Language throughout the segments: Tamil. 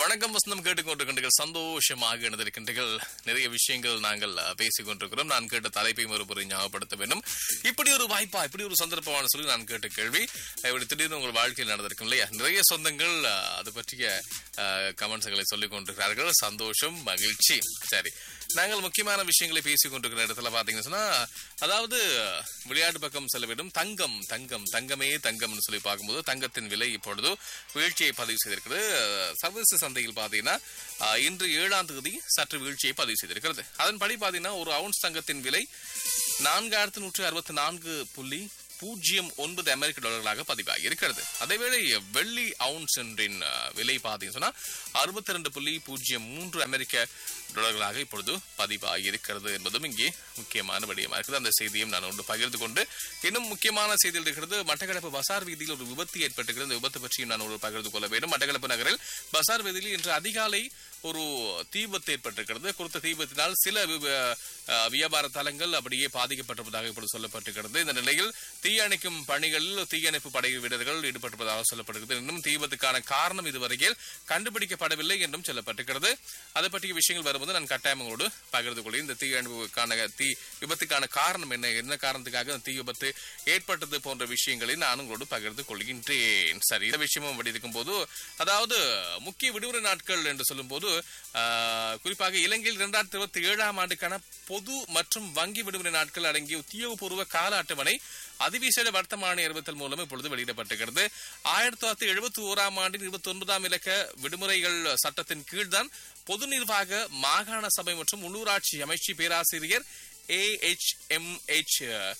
வணக்கம் வசந்தம் கேட்டுக்கொண்டிருக்கின்றீர்கள் சந்தோஷமாக இணைந்திருக்கின்றீர்கள் நிறைய விஷயங்கள் நாங்கள் அஹ், பேசிக் கொண்டிருக்கிறோம் நான் கேட்ட தலைப்பையும் ஒரு முறை ஞாபகப்படுத்த வேண்டும் இப்படி ஒரு வாய்ப்பா இப்படி ஒரு சந்தர்ப்பமான சொல்லி நான் கேட்ட கேள்வி அஹ், இப்படி திடீர்னு உங்கள் வாழ்க்கையில் நடந்திருக்கும் இல்லையா நிறைய சொந்தங்கள் அஹ், அது பற்றிய கமெண்ட்ஸ்களை சொல்லிக் கொண்டிருக்கிறார்கள் சந்தோஷம் மகிழ்ச்சி சரி நாங்கள் முக்கியமான விஷயங்களை பேசிக் கொண்டிருக்கிற இடத்துல பாத்தீங்கன்னு சொன்னா அதாவது விளையாட்டு பக்கம் செல்ல வேண்டும் தங்கம் தங்கம் தங்கமே தங்கம்னு சொல்லி பார்க்கும்போது தங்கத்தின் விலை இப்பொழுது வீழ்ச்சியை பதிவு செய்திருக்கிறது சர்வதேச சந்தையில் பாத்தீங்கன்னா அஹ், இன்று ஏழாம் தேதி சற்று வீழ்ச்சியை பதிவு செய்திருக்கிறது அதன்படி பாத்தீங்கன்னா ஒரு அவுன்ஸ் தங்கத்தின் விலை நான்காயிரத்து நூற்று அறுபத்தி நான்கு புள்ளி பூஜ்ஜியம் ஒன்பது அமெரிக்க டாலர்களாக பதிவாகி இருக்கிறது அதேவேளை வெள்ளி அவுன்ஸ் ஒன்றின் அஹ், விலை பார்த்தீங்கன்னு சொன்னா அறுபத்தி ரெண்டு புள்ளி பூஜ்ஜியம் மூன்று அமெரிக்க டாலர்களாக இப்பொழுது பதிவாகி இருக்கிறது என்பதும் இங்கே முக்கியமான விடயமா இருக்குது அந்த செய்தியும் நான் ஒன்று பகிர்ந்து கொண்டு இன்னும் முக்கியமான செய்தியில் இருக்கிறது மட்டக்களப்பு பசார் வீதியில் ஒரு விபத்து ஏற்பட்டிருக்கிறது இந்த விபத்து பற்றியும் நான் ஒரு பகிர்ந்து கொள்ள வேண்டும் மட்டக்களப்பு நகரில் பசார் வீதியில் இன்று அதிகாலை ஒரு தீ விபத்து ஏற்பட்டிருக்கிறது குறித்த தீ விபத்தினால் சில வி- அஹ், வியாபார தலங்கள் அப்படியே பாதிக்கப்பட்டிருப்பதாக இப்பொழுது சொல்லப்பட்டிருக்கிறது இந்த நிலையில் தீயணைக்கும் பணிகளில் தீயணைப்பு படை வீரர்கள் ஈடுபட்டிருப்பதாக சொல்லப்படுகிறது இன்னும் தீ விபத்துக்கான காரணம் இதுவரையில் கண்டுபிடிக்கப்படவில்லை என்றும் சொல்லப்பட்டிருக்கிறது அதை பற்றிய விஷயங்கள் வரும்போது நான் கட்டாயம் உங்களோடு பகிர்ந்து கொள்கிறேன் இந்த தீயணைப்புக்கான தீ விபத்துக்கான காரணம் என்ன என்ன காரணத்துக்காக இந்த தீ விபத்து ஏற்பட்டது போன்ற விஷயங்களை நான் உங்களோடு பகிர்ந்து கொள்கின்றேன் சரி இந்த விஷயமும் அப்படி இருக்கும்போது அதாவது முக்கிய விடுமுறை நாட்கள் என்று சொல்லும்போது ஆஹ், குறிப்பாக இலங்கையில் இரண்டாயிரத்தி இருபத்தி ஏழாம் ஆண்டுக்கான பொது மற்றும் வங்கி விடுமுறை நாட்கள் அடங்கிய உத்தியோகபூர்வ கால அட்டவணை அதிவிசேட வர்த்தமானி அறிவித்தல் மூலம் இப்பொழுது வெளியிடப்பட்டிருக்கிறது ஆயிரத்தி தொள்ளாயிரத்தி எழுபத்தி ஓராம் ஆண்டின் இருபத்தி ஒன்பதாம் இலக்க விடுமுறைகள் சட்டத்தின் கீழ்தான் பொது நிர்வாக மாகாண சபை மற்றும் உள்ளூராட்சி அமைச்சு பேராசிரியர் ஏ எச் எம் எச்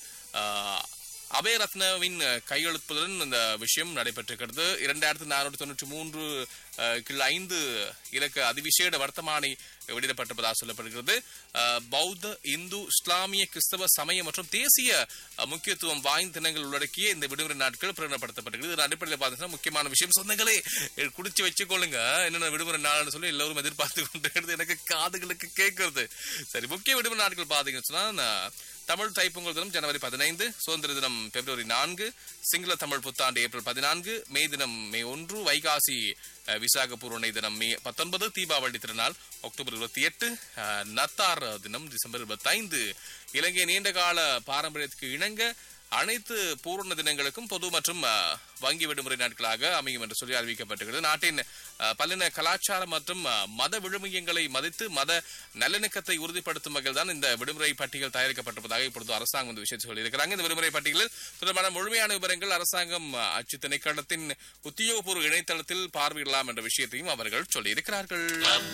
அபயரத்னவின் கையெழுத்துடன் இந்த விஷயம் நடைபெற்றிருக்கிறது இரண்டாயிரத்தி நானூற்றி தொண்ணூற்றி மூன்று அஹ், கீழ் ஐந்து இலக்க அதிவிசேட வர்த்தமானி வெளியிடப்பட்டிருப்பதாக சொல்லப்படுகிறது அஹ், பௌத்த இந்து இஸ்லாமிய கிறிஸ்தவ சமய மற்றும் தேசிய அஹ், முக்கியத்துவம் வாய்ந்த தினங்கள் உள்ளடக்கிய இந்த விடுமுறை நாட்கள் பிரகடனப்படுத்தப்பட்டிருக்கிறது இதன் அடிப்படையில் பார்த்தீங்கன்னா முக்கியமான விஷயம் சொந்தங்களே அஹ், குடிச்சு வச்சுக்கொள்ளுங்க என்னென்ன விடுமுறை நாள்னு சொல்லி எல்லோரும் எதிர்பார்த்து கொண்டிருக்கிறது எனக்கு காதுகளுக்கு கேட்கறது சரி முக்கிய விடுமுறை நாட்கள் பார்த்தீங்கன்னு சொன்னா நான் தமிழ் தைப்பொங்கல் தினம் ஜனவரி பதினைந்து சுதந்திர தினம் பிப்ரவரி நான்கு சிங்கள தமிழ் புத்தாண்டு ஏப்ரல் பதினான்கு மே தினம் மே ஒன்று வைகாசி அஹ், விசாக பூர்ணை தினம் மே பத்தொன்பது தீபாவளி திருநாள் அக்டோபர் இருபத்தி எட்டு நத்தார் தினம் டிசம்பர் இருபத்தைந்து இலங்கை நீண்டகால பாரம்பரியத்துக்கு இணங்க அனைத்து பூரண தினங்களுக்கும் பொது மற்றும் அஹ், வங்கி விடுமுறை நாட்களாக அமையும் என்று சொல்லி அறிவிக்கப்பட்டிருக்கிறது நாட்டின் அஹ், பல்லின கலாச்சாரம் மற்றும் அஹ், மத விழுமியங்களை மதித்து மத நல்லிணக்கத்தை உறுதிப்படுத்தும் வகையில் தான் இந்த விடுமுறை பட்டியல் தயாரிக்கப்பட்டிருப்பதாக இப்பொழுது அரசாங்கம் இந்த விஷயத்தை சொல்லியிருக்கிறாங்க இந்த விடுமுறை பட்டியலில் தொடர்பான முழுமையான விவரங்கள் அரசாங்கம் அஹ், அச்சு திணைக்களத்தின் உத்தியோகபூர்வ இணையதளத்தில் பார்வையிடலாம் என்ற விஷயத்தையும் அவர்கள் சொல்லியிருக்கிறார்கள்